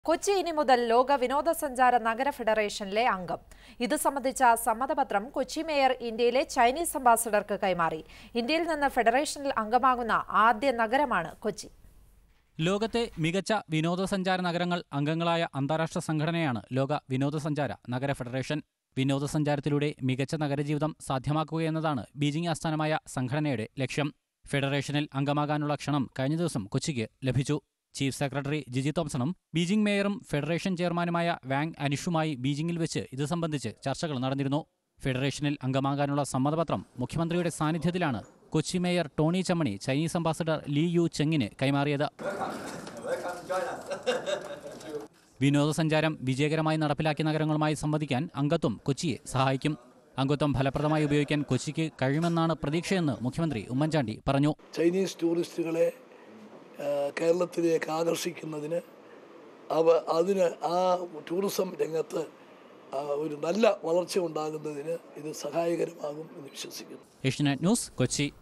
കൊച്ചി ഇനി മുതൽ ലോക വിനോദസഞ്ചാര നഗര ഫെഡറേഷനിലെ അംഗം ഇത് സംബന്ധിച്ച സമ്മതപത്രം കൊച്ചി മേയർ ഇന്ത്യയിലെ ചൈനീസ് അംബാസഡർക്ക് കൈമാറി ഇന്ത്യയിൽ നിന്ന് ഫെഡറേഷനിൽ അംഗമാകുന്ന ആദ്യ നഗരമാണ് കൊച്ചി ലോകത്തെ മികച്ച വിനോദസഞ്ചാര നഗരങ്ങൾ അംഗങ്ങളായ അന്താരാഷ്ട്ര സംഘടനയാണ് ലോക വിനോദസഞ്ചാര നഗര ഫെഡറേഷൻ വിനോദസഞ്ചാരത്തിലൂടെ മികച്ച നഗരജീവിതം സാധ്യമാക്കുകയെന്നതാണ് ബീജിംഗ് ആസ്ഥാനമായ സംഘടനയുടെ ലക്ഷ്യം ഫെഡറേഷനിൽ അംഗമാകാനുള്ള ക്ഷണം കഴിഞ്ഞ ദിവസം കൊച്ചിക്ക് ലഭിച്ചു ചീഫ് സെക്രട്ടറി ജിജി തോംസണും ബീജിംഗ് മേയറും ഫെഡറേഷൻ ചെയർമാനുമായ വാങ് അനിഷുമായി ബീജിംഗിൽ വെച്ച് ഇത് സംബന്ധിച്ച് ചർച്ചകൾ നടന്നിരുന്നു ഫെഡറേഷനിൽ അംഗമാകാനുള്ള സമ്മതപത്രം മുഖ്യമന്ത്രിയുടെ സാന്നിധ്യത്തിലാണ് Kochi mayor Tony Chammany Chinese ambassador Li Yu ചെങ്ങിന് കൈമാറിയത് വിനോദസഞ്ചാരം വിജയകരമായി നടപ്പിലാക്കിയ നഗരങ്ങളുമായി സംവദിക്കാൻ അംഗത്വം കൊച്ചിയെ സഹായിക്കും അംഗത്വം ഫലപ്രദമായി ഉപയോഗിക്കാൻ കൊച്ചിക്ക് കഴിയുമെന്നാണ് പ്രതീക്ഷയെന്ന് മുഖ്യമന്ത്രി ഉമ്മൻചാണ്ടി പറഞ്ഞു ചൈനീസ് ടൂറിസ്റ്റുകളെ ആ, കേരളത്തിലേക്ക് ആകർഷിക്കുന്നതിന് അവ അതിന് ആ ടൂറിസം രംഗത്ത് ആ, ഒരു നല്ല വളർച്ച ഉണ്ടാകുന്നതിന് ഇത് സഹായകരമാകും എന്ന് വിശ്വസിക്കുന്നു ഏഷ്യനെറ്റ് ന്യൂസ് കൊച്ചി